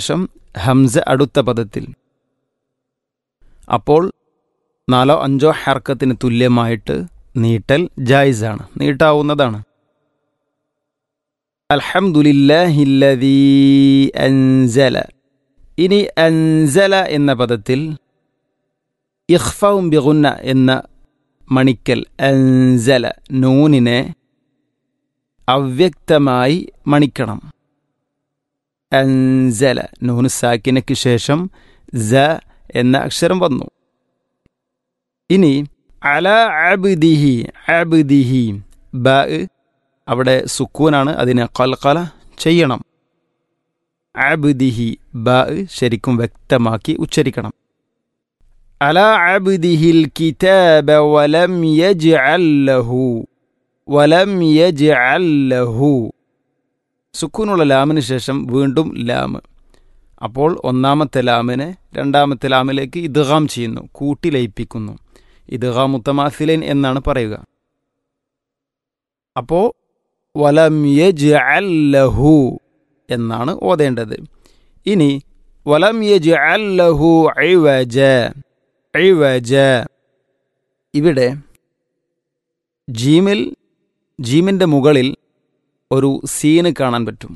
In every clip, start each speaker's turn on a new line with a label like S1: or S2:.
S1: ശേഷം ഹംസ അടുത്ത പദത്തിൽ അപ്പോൾ നാലോ അഞ്ചോ ഹർക്കത്തിന് തുല്യമായിട്ട് നീട്ടൽ ജായിസാണ് നീട്ടാവുന്നതാണ് അൽഹംദുലില്ലാഹില്ലദീ അൻസല ഇനി അൻസല എന്ന പദത്തിൽ ഇഖ്ഫവും ബിഗുന്ന എന്ന മണിക്കൽ അൻസല നൂനിനെ അവ്യക്തമായി മണിക്കണം അൻസല നൂന് സാക്കിനയ്ക്ക് ശേഷം സ എന്ന അക്ഷരം വന്നു ഇനി അല അബ്ദിഹി അബ്ദിഹി ബ അവിടെ സുക്കൂനാണ് അതിനെ കൽക്കല ചെയ്യണം അബ്ദിഹി ബ ശരിക്കും വ്യക്തമാക്കി ഉച്ചരിക്കണം അല അബ്ദിഹിൽ കിതാബ വലം യജ്അൽ ലഹു വലം യജ്അൽ ലഹു സുക്കൂനുള്ള ലാമിന് ശേഷം വീണ്ടും ലാം അപ്പോൾ ഒന്നാമത്തെ ലാമിനെ രണ്ടാമത്തെ ലാമിലേക്ക് ഇദ്ഗാം ചെയ്യുന്നു കൂട്ടി ലയിപ്പിക്കുന്നു ഇദ്ഗാം മുത്തമാസിലൻ എന്നാണ് പറയുക അപ്പോൾ വലം യജ്അൽ ലഹു എന്നാണ് ഓതേണ്ടത് ഇനി വലം യജ്അൽ ലഹു ഇവജ ഇവജ ഇവിടെ ജീമിൽ ജീമിൻ്റെ മുകളിൽ ഒരു സീന് കാണാൻ പറ്റും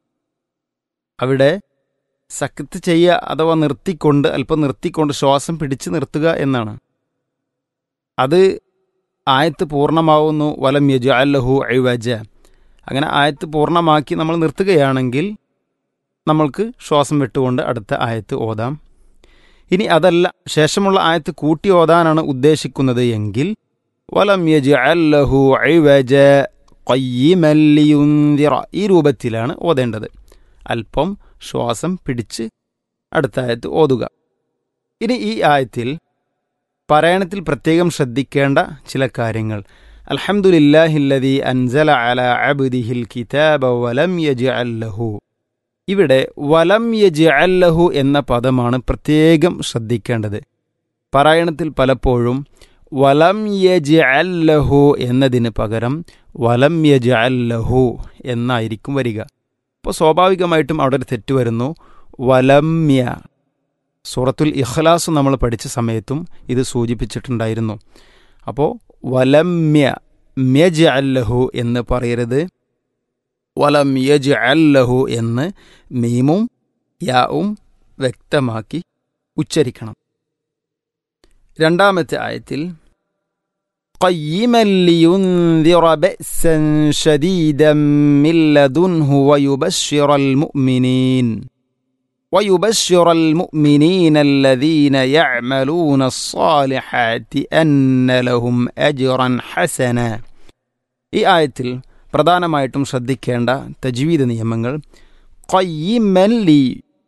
S1: അവിടെ സക്കത്ത് ചെയ്യുക അഥവാ നിർത്തിക്കൊണ്ട് അല്പം നിർത്തിക്കൊണ്ട് ശ്വാസം പിടിച്ച് നിർത്തുക എന്നാണ് അത് ആയത്ത് പൂർണ്ണമാവുന്നു വലം യജു അല്ലഹു ഐവജ അങ്ങനെ ആയത്ത് പൂർണ്ണമാക്കി നമ്മൾ നിർത്തുകയാണെങ്കിൽ നമ്മൾക്ക് ശ്വാസം വിട്ടുകൊണ്ട് അടുത്ത ആയത്ത് ഓതാം ഇനി അതല്ല ശേഷമുള്ള ആയത്ത് കൂട്ടി ഓതാനാണ് ഉദ്ദേശിക്കുന്നത് എങ്കിൽ വലം യജു അല്ലഹു ഐവജ കൊയ്യമല്ലിയുന്തിറ ഈ രൂപത്തിലാണ് ഓതേണ്ടത് അല്പം ശ്വാസം പിടിച്ച് അടുത്ത ആയത്ത് ഓതുക ഇനി ഈ ആയത്തിൽ പാരായണത്തിൽ പ്രത്യേകം ശ്രദ്ധിക്കേണ്ട ചില കാര്യങ്ങൾ അൽഹംദുലില്ലാഹില്ലദി അൻസല അല അബ്ദിഹിൽ കിതാബ വലം യജ് അല്ലഹു ഇവിടെ വലം യജ് അല്ലഹു എന്ന പദമാണ് പ്രത്യേകം ശ്രദ്ധിക്കേണ്ടത് പാരായണത്തിൽ പലപ്പോഴും വലം യജ് അല്ലഹു എന്നതിന് പകരം വലം യജ് അല്ലഹു എന്നായിരിക്കും വരിക അപ്പോൾ സ്വാഭാവികമായിട്ടും അവിടെ ഒരു തെറ്റ് വരുന്നു വലമ്യ സൂറത്തുൽ ഇഖ്ലാസ് നമ്മൾ പഠിച്ച സമയത്തും ഇത് സൂചിപ്പിച്ചിട്ടുണ്ടായിരുന്നു അപ്പോൾ വലമ്യ മ്യജ് അല്ലഹു എന്ന് പറയരുത് വലം യജ് അല്ലഹു എന്ന് മീമും യാവും വ്യക്തമാക്കി ഉച്ചരിക്കണം രണ്ടാമത്തെ ആയത്തിൽ قيما لينذر بأسا شديدا من لدنه ويبشر المؤمنين ويبشر المؤمنين الذين يعملون الصالحات أن لهم أجرا حسنا ഈ ആയത്തിൽ പ്രധാനമായിട്ടും ശ്രദ്ധിക്കേണ്ട തജ്വീദ് നിയമങ്ങൾ കൊയ്യമൻ ലി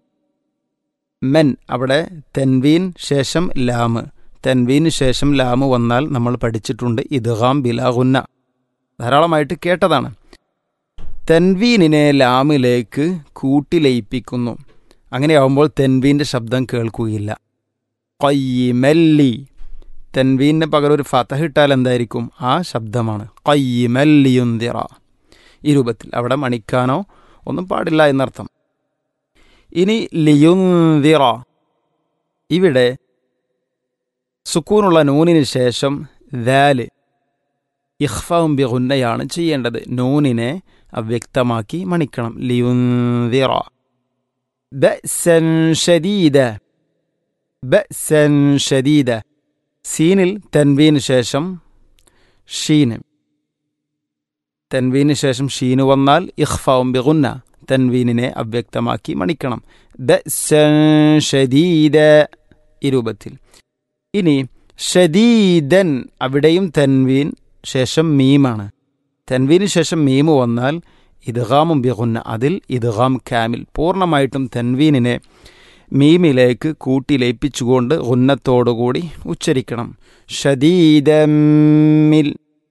S1: മെൻ അവിടെ തെൻവീൻ ശേഷം ലാമ് തെൻവീന് ശേഷം ലാമ് വന്നാൽ നമ്മൾ പഠിച്ചിട്ടുണ്ട് ഇദ്ഗാം ബിലാഹുന്ന ധാരാളമായിട്ട് കേട്ടതാണ് തെൻവീനിനെ ലാമിലേക്ക് കൂട്ടിലയിപ്പിക്കുന്നു അങ്ങനെയാവുമ്പോൾ തെൻവീൻ്റെ ശബ്ദം കേൾക്കുകയില്ല കൊയ്യമല്ലി തെൻവീന് പകരം ഒരു ഫതഹ് ഇട്ടാൽ എന്തായിരിക്കും ആ ശബ്ദമാണ് കൊയ്യമല്ലിയുന്തിറ ഈ രൂപത്തിൽ അവിടെ മണിക്കാനോ ഒന്നും പാടില്ല എന്നർത്ഥം ഇനി ലിയുന്തിറ ഇവിടെ സുക്കൂനുള്ള നൂനിന് ശേഷം ദാല് ഇഖ്ഫവും ബിഗുന്നയാണ് ചെയ്യേണ്ടത് നൂനിനെ അവ്യക്തമാക്കി മണിക്കണം ലിയുന്തിറ ബഅ്സൻ ഷദീദ ബഅ്സൻ ഷദീദ സീനിൽ തൻവീന് ശേഷം ഷീന് തൻവീന് ശേഷം ഷീന് വന്നാൽ ഇഖ്ഫവും ബിഗുന്ന തൻവീനിനെ അവ്യക്തമാക്കി മണിക്കണം ബഅ്സൻ ഷദീദ ഈ രൂപത്തിൽ ഇനി ഷദീദൻ അവിടെയും തൻവീൻ ശേഷം മീമാണ് തൻവീന് ശേഷം മീമ് വന്നാൽ ഇദ്ഗാമും ബിഗുന്ന അതിൽ ഇദ്ഗാം കാമിൽ പൂർണ്ണമായിട്ടും തൻവീനിനെ മീമിലേക്ക് കൂട്ടി ലയിപ്പിച്ചുകൊണ്ട് ഉന്നത്തോടുകൂടി ഉച്ചരിക്കണം ഷദീദമ്മിൽ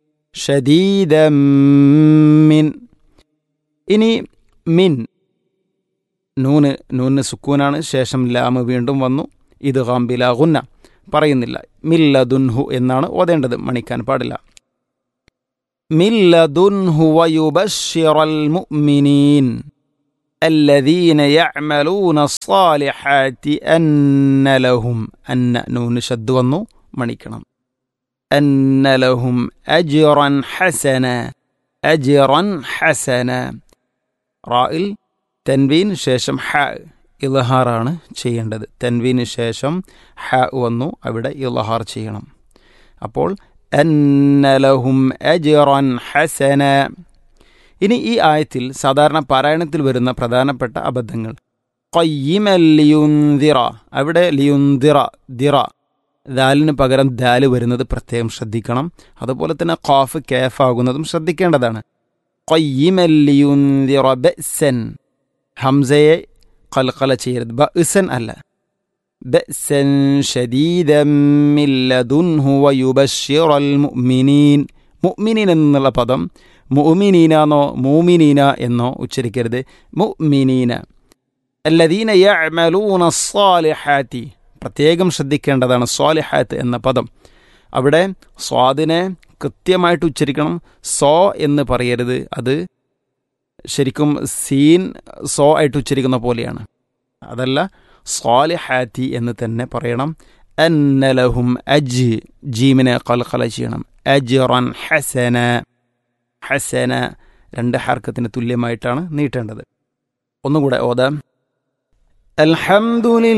S1: ഷദീദമ്മിൻ ഇനി മിൻ നൂന് നൂന് സുക്കൂനാണ് ശേഷം ലാമ് വീണ്ടും വന്നു ഇത് ഗാംബിലാകുന്ന പറയുന്നില്ല മില്ലദുൻഹു എന്നാണ് ഓതേണ്ടത് മണിക്കാൻ പാടില്ല മില്ലദുൻഹു വയുബശ്ശിറൽ മുഅ്മിനീൻ الذين يعملون الصالحات أن لهم أن نون شد വന്നു മണിക്കണം أن لهم أجرا حسنا أجرا حسنا റായിൽ തൻവീൻ ശേഷം ഹ ഇലഹാറാണ് ചെയ്യേണ്ടത് തൻവീന് ശേഷം ഹ വന്നു അവിടെ ഇലഹാർ ചെയ്യണം അപ്പോൾ അന്നലഹും അജിറൻ ഹസന ഇനി ഈ ആയത്തിൽ സാധാരണ പാരായണത്തിൽ വരുന്ന പ്രധാനപ്പെട്ട അബദ്ധങ്ങൾ കൊയ്യമൽ ലിയുന്തിറ അവിടെ ലിയുന്തിറ ദിറ ദാലിന് പകരം ദാല് വരുന്നത് പ്രത്യേകം ശ്രദ്ധിക്കണം അതുപോലെ തന്നെ ഖാഫ് കേഫ് ആകുന്നതും ശ്രദ്ധിക്കേണ്ടതാണ് കൊയ്യമൽ ലിയുന്തിറ ബെസൻ ഹംസയെ കൽക്കല ചെയ്യരുത് ബഅ്സൻ അല്ല بأسا شديدا من لدنه ويبشر المؤمنين മുഅ്മിനീൻ എന്നുള്ള പദം മുഅ്മിനീനാന്നോ മൂമിനീന എന്നോ ഉച്ചരിക്കരുത് മുഅ്മിനീന അല്ലദീന യഅമലൂന സ്വാലിഹാത്തി പ്രത്യേകം ശ്രദ്ധിക്കേണ്ടതാണ് സ്വാലിഹാത്ത് എന്ന പദം അവിടെ സ്വാദിനെ കൃത്യമായിട്ട് ഉച്ചരിക്കണം സോ എന്ന് പറയരുത് അത് ശരിക്കും സീൻ സോ ആയിട്ട് ഉച്ചരിക്കുന്ന പോലെയാണ് അതല്ല സ്വാലിഹാത്തി എന്ന് തന്നെ പറയണം അന്നലഹും അജ് ജീമിനെ കൽക്കല ചെയ്യണം അജ്റൻ ഹസന ഹസന രണ്ട് ഹർക്കത്തിന് തുല്യമായിട്ടാണ് നീട്ടേണ്ടത് ഒന്നുകൂടെ ഓതാം الحمد لله